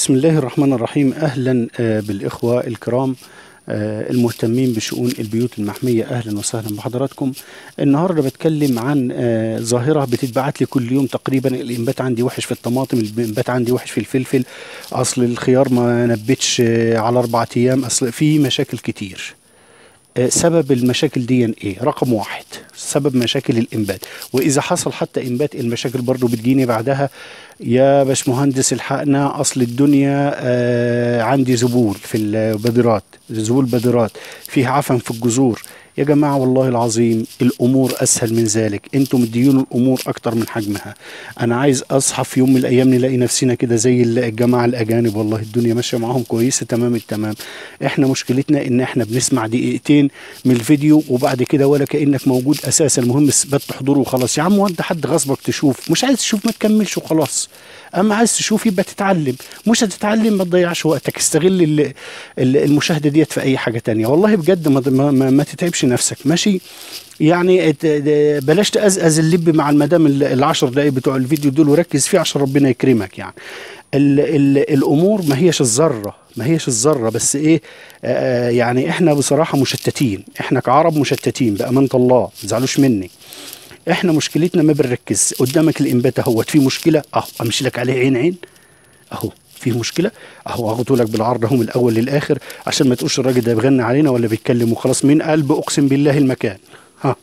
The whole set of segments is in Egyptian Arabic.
بسم الله الرحمن الرحيم أهلا آه، بالإخوة الكرام آه، المهتمين بشؤون البيوت المحمية أهلا وسهلا بحضراتكم النهاردة بتكلم عن آه، ظاهرة بتتبعت لي كل يوم تقريبا الإنبات عندي وحش في الطماطم الإنبات عندي وحش في الفلفل أصل الخيار ما نبتش آه، على أربعة أيام أصل في مشاكل كتير آه، سبب المشاكل دي ايه رقم واحد سبب مشاكل الانبات واذا حصل حتى انبات المشاكل برضو بتجيني بعدها يا باشمهندس الحقنا اصل الدنيا آه عندي زبول في البذرات زبول بذرات فيه عفن في الجذور يا جماعة والله العظيم الأمور أسهل من ذلك أنتم مديون الأمور أكتر من حجمها أنا عايز أصحى في يوم من الأيام نلاقي نفسنا كده زي الجماعة الأجانب والله الدنيا ماشية معاهم كويسة تمام التمام إحنا مشكلتنا إن إحنا بنسمع دقيقتين من الفيديو وبعد كده ولا كأنك موجود أساسا المهم اثبات حضور وخلاص يا عم وأنت حد غصبك تشوف مش عايز تشوف ما تكملش وخلاص اما عايز تشوف يبقى تتعلم مش هتتعلم ما تضيعش وقتك استغل ال- ال- المشاهده ديت في اي حاجه تانية والله بجد ما, ما, ما, ما تتعبش نفسك ماشي يعني ات- د- بلاش تأزأز اللب مع المدام ال- العشر دقايق بتوع الفيديو دول وركز فيه عشان ربنا يكرمك يعني ال ال الامور ما هيش الذره ما هيش الذره بس ايه آه يعني احنا بصراحه مشتتين احنا كعرب مشتتين بامانه الله ما تزعلوش مني احنا مشكلتنا ما بنركز قدامك الانبات اهوت في مشكله اهو امشي لك عليه عين عين اهو في مشكله اهو اخده لك بالعرض اهو من الاول للاخر عشان ما تقولش الراجل ده بيغني علينا ولا بيتكلم وخلاص من قلب اقسم بالله المكان ها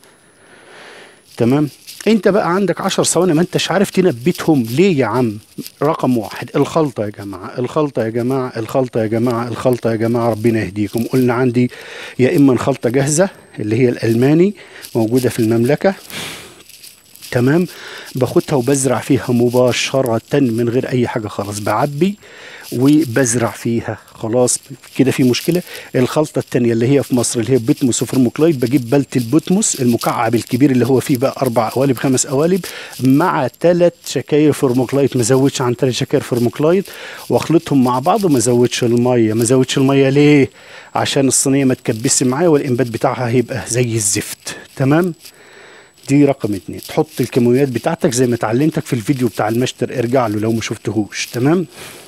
تمام انت بقى عندك عشر ثواني ما انتش عارف تنبتهم ليه يا عم رقم واحد الخلطة يا جماعة الخلطة يا جماعة الخلطة يا جماعة الخلطة يا جماعة ربنا يهديكم قلنا عندي يا اما خلطة جاهزة اللي هي الالماني موجودة في المملكة تمام باخدها وبزرع فيها مباشرة من غير أي حاجة خلاص بعبي وبزرع فيها خلاص كده في مشكلة الخلطة التانية اللي هي في مصر اللي هي بتموس وفرموكلايد بجيب بلت البتموس المكعب الكبير اللي هو فيه بقى أربع قوالب خمس قوالب مع ثلاث شكاير فرموكلايد ما زودش عن ثلاث شكاير فرموكلايد واخلطهم مع بعض وما زودش المية ما زودش المية ليه عشان الصينية ما تكبسش معايا والإنبات بتاعها هيبقى زي الزفت تمام دي رقم اتنين تحط الكيماويات بتاعتك زي ما اتعلمتك في الفيديو بتاع المشتر ارجع له لو ما شفتهوش تمام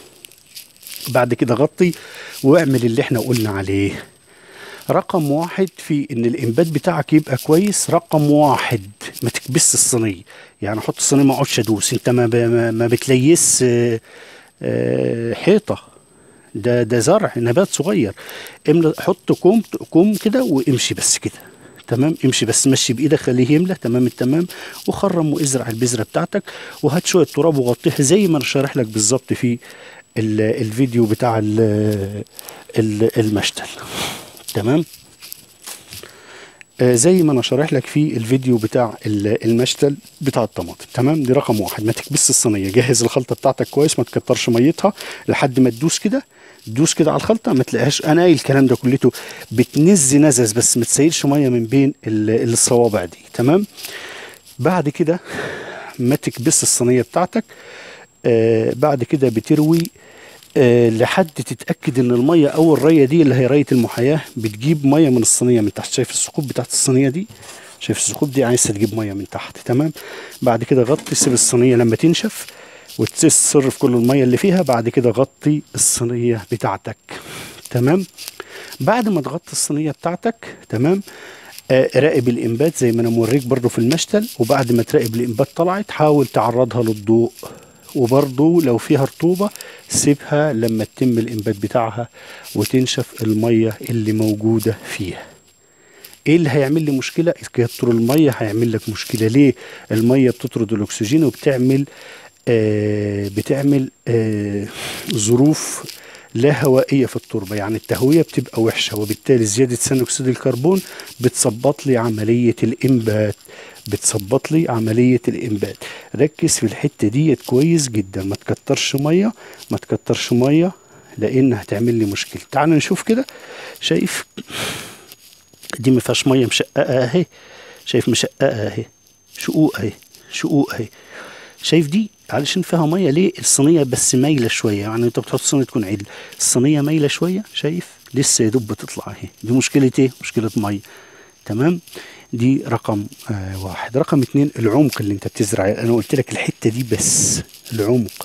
بعد كده غطي واعمل اللي احنا قلنا عليه رقم واحد في ان الانبات بتاعك يبقى كويس رقم واحد ما تكبس الصينيه يعني حط الصينيه ما اقعدش ادوس انت ما, ب- ما, ما بتليس آه، آه، حيطه ده ده زرع نبات صغير املى حط كوم كوم كده وامشي بس كده تمام امشي بس مشي بايدك خليه يملى تمام التمام وخرم وازرع البذره بتاعتك وهات شويه تراب وغطيها زي ما انا شارح لك بالظبط في ال- الفيديو بتاع ال- ال- المشتل تمام آه، زي ما انا شارح لك في الفيديو بتاع ال- المشتل بتاع الطماطم تمام دي رقم واحد ما تكبس الصينيه جهز الخلطه بتاعتك كويس ما تكترش ميتها لحد ما تدوس كده تدوس كده على الخلطه ما تلاقيهاش انا قايل الكلام ده كلته بتنز نزز بس ما تسيلش ميه من بين ال- الصوابع دي تمام بعد كده ما تكبس الصينيه بتاعتك آه بعد كده بتروي آه لحد تتاكد ان الميه او الريه دي اللي هي ريه المحياه بتجيب ميه من الصينيه من تحت شايف الثقوب بتاعت الصينيه دي شايف الثقوب دي عايزه تجيب ميه من تحت تمام بعد كده غطي سيب الصينيه لما تنشف وتصرف كل الميه اللي فيها بعد كده غطي الصينيه بتاعتك تمام بعد ما تغطي الصينيه بتاعتك تمام آه، راقب الانبات زي ما انا موريك برضو في المشتل وبعد ما تراقب الانبات طلعت حاول تعرضها للضوء وبرضو لو فيها رطوبة سيبها لما تتم الانبات بتاعها وتنشف المية اللي موجودة فيها ايه اللي هيعمل لي مشكله كتر الميه هيعمل لك مشكله ليه الميه بتطرد الاكسجين وبتعمل آه بتعمل آه ظروف لا هوائيه في التربه يعني التهويه بتبقى وحشه وبالتالي زياده ثاني اكسيد الكربون بتثبط لي عمليه الانبات بتثبط لي عمليه الانبات ركز في الحته ديت كويس جدا ما تكترش ميه ما تكترش ميه لان هتعمل لي مشكله تعال نشوف كده شايف دي ما فيهاش ميه مشققه اهي شايف مشققه اهي شقوق اهي شقوق اهي شايف دي علشان فيها ميه ليه الصينيه بس مايله شويه يعني انت بتحط الصينيه تكون عدل الصينيه مايله شويه شايف لسه يا دوب بتطلع اهي دي مشكله ايه مشكله ميه تمام دي رقم آه واحد رقم اتنين العمق اللي انت بتزرع انا قلت لك الحته دي بس العمق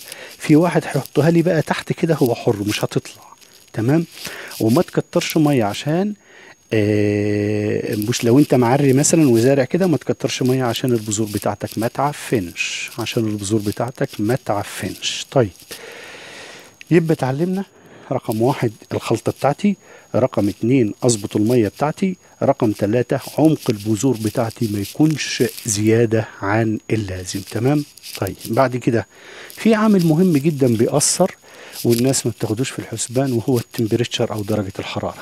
في واحد هيحطها لي بقى تحت كده هو حر مش هتطلع تمام وما تكترش ميه عشان آه مش لو انت معري مثلا وزارع كده ما تكترش ميه عشان البذور بتاعتك ما تعفنش عشان البذور بتاعتك ما تعفنش طيب يبقى اتعلمنا رقم واحد الخلطة بتاعتي رقم اتنين اظبط المية بتاعتي رقم ثلاثة عمق البذور بتاعتي ما يكونش زيادة عن اللازم تمام طيب بعد كده في عامل مهم جدا بيأثر والناس ما بتاخدوش في الحسبان وهو التمبريتشر او درجة الحرارة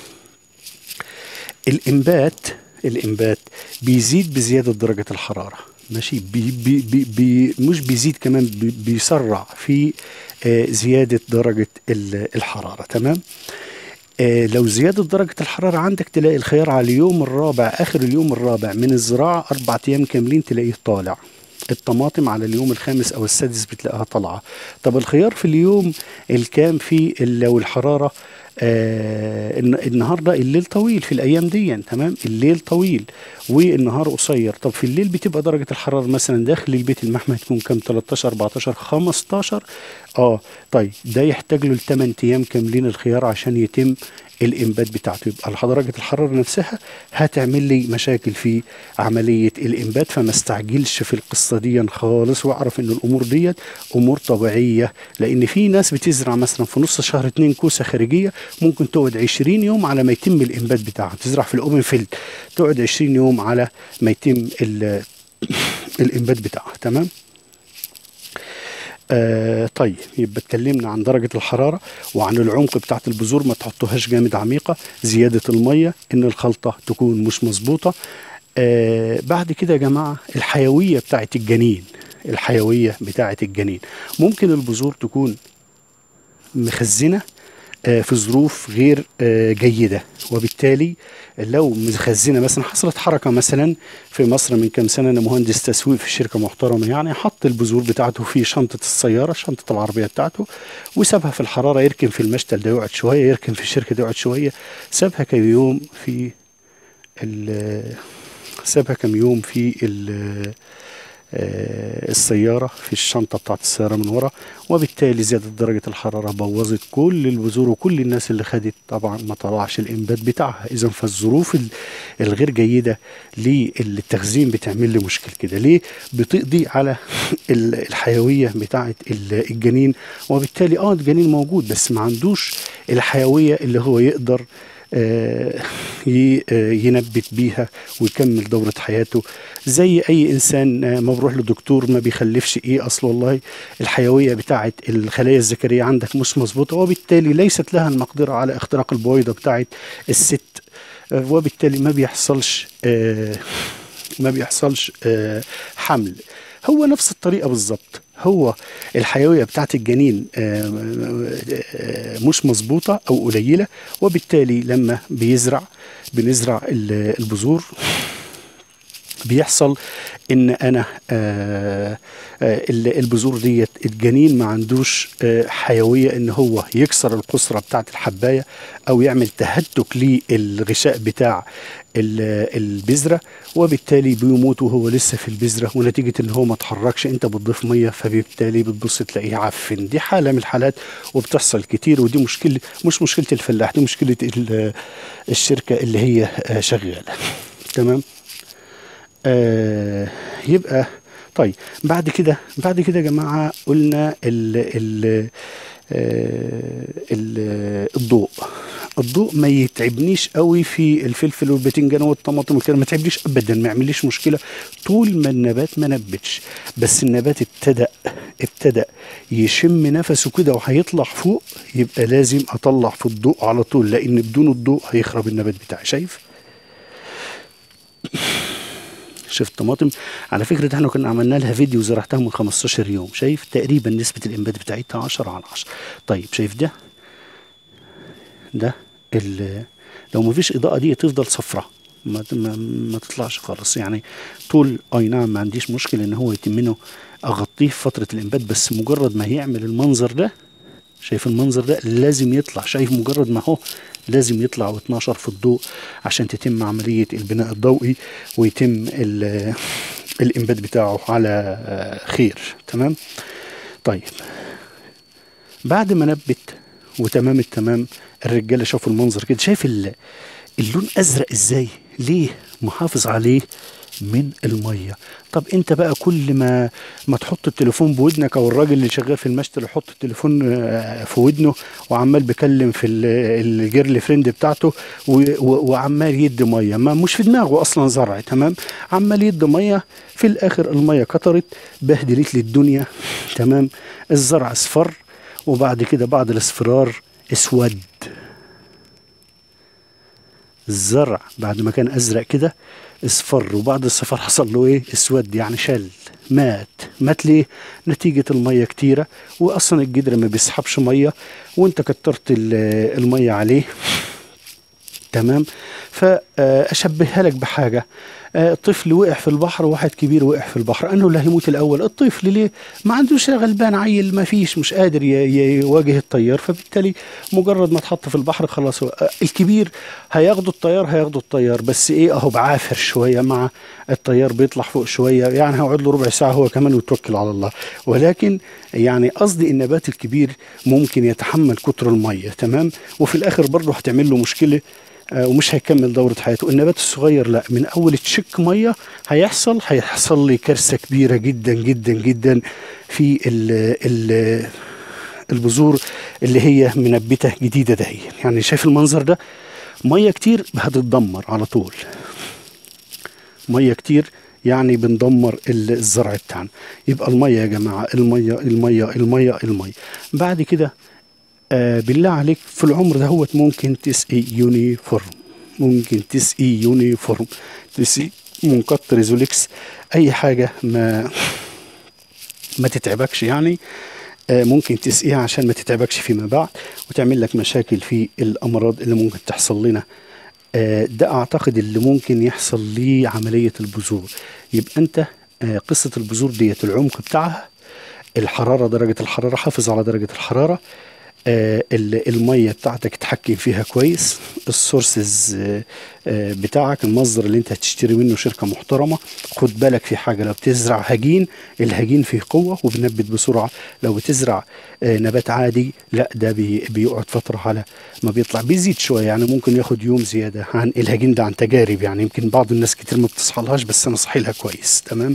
الانبات الانبات بيزيد بزيادة درجة الحرارة ماشي بي بي بي بي مش بيزيد كمان بي بيسرع في آه زيادة درجة الحرارة تمام آه لو زيادة درجة الحرارة عندك تلاقي الخيار على اليوم الرابع آخر اليوم الرابع من الزراعة أربع أيام كاملين تلاقيه طالع الطماطم على اليوم الخامس أو السادس بتلاقيها طالعة طب الخيار في اليوم الكام فيه لو الحرارة آه النهارده الليل طويل في الايام دي تمام الليل طويل والنهار قصير طب في الليل بتبقى درجه الحراره مثلا داخل البيت المحمى تكون كام 13 14 15 اه طيب ده يحتاج له 8 ايام كاملين الخيار عشان يتم الانبات بتاعته يبقى درجه الحراره نفسها هتعمل لي مشاكل في عمليه الانبات فما استعجلش في القصه دي خالص واعرف ان الامور ديت امور طبيعيه لان في ناس بتزرع مثلا في نص شهر اتنين كوسه خارجيه ممكن تقعد 20 يوم على ما يتم الانبات بتاعها تزرع في الاوبن فيلد تقعد 20 يوم على ما يتم الانبات بتاعها تمام آه طيب يبقى اتكلمنا عن درجة الحرارة وعن العمق بتاعت البذور ما تحطوهاش جامد عميقة زيادة المية ان الخلطة تكون مش مظبوطة آه بعد كده يا جماعة الحيوية بتاعت الجنين الحيوية بتاعت الجنين ممكن البذور تكون مخزنة آه في ظروف غير آه جيدة وبالتالي لو مخزنه مثلا حصلت حركه مثلا في مصر من كام سنه انا مهندس تسويق في شركه محترمه يعني حط البذور بتاعته في شنطه السياره شنطه العربيه بتاعته وسابها في الحراره يركن في المشتل ده يقعد شويه يركن في الشركه ده يقعد شويه سابها كم يوم في سابها كم يوم في السيارة في الشنطة بتاعت السيارة من ورا وبالتالي زيادة درجة الحرارة بوظت كل البذور وكل الناس اللي خدت طبعا ما طلعش الإنبات بتاعها إذا فالظروف الغير جيدة للتخزين بتعمل لي مشكل كده ليه بتقضي على الحيوية بتاعت الجنين وبالتالي اه الجنين موجود بس ما عندوش الحيوية اللي هو يقدر آه ينبت بيها ويكمل دورة حياته زي أي إنسان آه ما بروح لدكتور ما بيخلفش إيه أصل والله الحيوية بتاعت الخلايا الذكرية عندك مش مظبوطة وبالتالي ليست لها المقدرة على اختراق البويضة بتاعت الست آه وبالتالي ما بيحصلش ما بيحصلش حمل هو نفس الطريقة بالظبط هو الحيوية بتاعت الجنين مش مظبوطة أو قليلة وبالتالي لما بيزرع بنزرع البذور بيحصل ان انا آآ آآ البذور ديت الجنين ما عندوش حيويه ان هو يكسر القصره بتاعت الحبايه او يعمل تهتك للغشاء بتاع البذره وبالتالي بيموت وهو لسه في البذره ونتيجه ان هو ما اتحركش انت بتضيف ميه فبالتالي بتبص تلاقيه عفن دي حاله من الحالات وبتحصل كتير ودي مشكله مش مشكله الفلاح دي مشكله الشركه اللي هي شغاله تمام آه يبقى طيب بعد كده بعد كده يا جماعه قلنا ال ال ال الضوء الضوء ما يتعبنيش قوي في الفلفل والباذنجان والطماطم والكلام ما يتعبنيش ابدا ما يعمليش مشكله طول ما النبات ما نبتش بس النبات ابتدى ابتدى يشم نفسه كده وهيطلع فوق يبقى لازم اطلع في الضوء على طول لان بدون الضوء هيخرب النبات بتاعي شايف شفت طماطم على فكرة احنا كنا عملنا لها فيديو زرعتها من 15 يوم شايف تقريبا نسبة الانبات بتاعتها 10 على 10 طيب شايف ده ده لو مفيش اضاءة دي تفضل صفرة ما, ما, ما تطلعش خالص يعني طول اي نعم ما عنديش مشكلة ان هو يتم منه اغطيه في فترة الانبات بس مجرد ما يعمل المنظر ده شايف المنظر ده لازم يطلع شايف مجرد ما هو لازم يطلع ويتناشر في الضوء عشان تتم عملية البناء الضوئي ويتم الانبات بتاعه على خير تمام طيب بعد ما نبت وتمام التمام الرجاله شافوا المنظر كده شايف ال- اللون ازرق ازاي ليه محافظ عليه من الميه طب انت بقى كل ما ما تحط التليفون بودنك او الراجل اللي شغال في المشتل يحط التليفون آه، في ودنه وعمال بيكلم في ال- الجيرل فريند بتاعته و- و- وعمال يدي ميه ما مش في دماغه اصلا زرع تمام عمال يدي ميه في الاخر الميه كترت بهدلت لي الدنيا تمام الزرع اصفر وبعد كده بعد الاصفرار اسود الزرع بعد ما كان ازرق كده اصفر وبعد الصفر حصل له ايه اسود يعني شل مات مات ليه نتيجة المية كتيرة واصلا الجدر ما بيسحبش مية وانت كترت ال- المية عليه تمام فاشبهها لك بحاجه آه، طفل وقع في البحر وواحد كبير وقع في البحر انه اللي هيموت الاول الطفل ليه ما عندوش غلبان عيل ما فيش مش قادر ي- ي- يواجه التيار فبالتالي مجرد ما اتحط في البحر خلاص هو- آه، الكبير هياخدوا التيار هياخدوا التيار بس ايه اهو بعافر شويه مع التيار بيطلع فوق شويه يعني هيقعد له ربع ساعه هو كمان ويتوكل على الله ولكن يعني قصدي النبات الكبير ممكن يتحمل كتر الميه تمام وفي الاخر برضه هتعمل له مشكله آه، ومش هيكمل دورة حياته النبات الصغير لا من أول تشك مية هيحصل هيحصل لي كارثة كبيرة جدا جدا جدا في ال ال البذور اللي هي منبتة جديدة ده يعني شايف المنظر ده مية كتير هتتدمر على طول مية كتير يعني بندمر ال- الزرع بتاعنا يبقى المية يا جماعة المية المية المية المية بعد كده آه بالله عليك في العمر ده هو ممكن تسقي يونيفورم ممكن تسقي يونيفورم تسقي منقط ريزوليكس اي حاجه ما ما تتعبكش يعني آه ممكن تسقيها عشان ما تتعبكش فيما بعد وتعمل لك مشاكل في الامراض اللي ممكن تحصل لنا آه ده اعتقد اللي ممكن يحصل ليه عمليه البذور يبقى انت آه قصه البذور ديت العمق بتاعها الحراره درجه الحراره حافظ على درجه الحراره آه، ال- الميه بتاعتك تحكم فيها كويس السورسز آه، آه، بتاعك المصدر اللي انت هتشتري منه شركه محترمه خد بالك في حاجه لو بتزرع هجين الهجين فيه قوه وبنبت بسرعه لو بتزرع آه، نبات عادي لا ده بي بيقعد فتره على ما بيطلع بيزيد شويه يعني ممكن ياخد يوم زياده عن الهجين ده عن تجارب يعني يمكن بعض الناس كتير ما بتصحلهاش بس انا صحي لها كويس تمام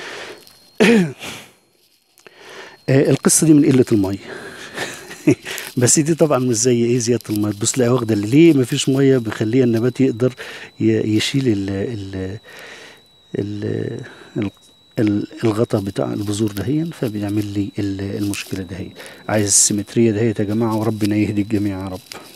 آه، القصه دي من قله الميه بس دي طبعا مش زي ايه زياده الميه تبص تلاقي واخده اللي ليه ما فيش ميه بيخليها النبات يقدر ي- يشيل ال ال ال ال- ال- الغطا بتاع البذور دهيا فبيعمل لي ال- المشكله دهي عايز السيمتريه دهيت يا جماعه وربنا يهدي الجميع يا رب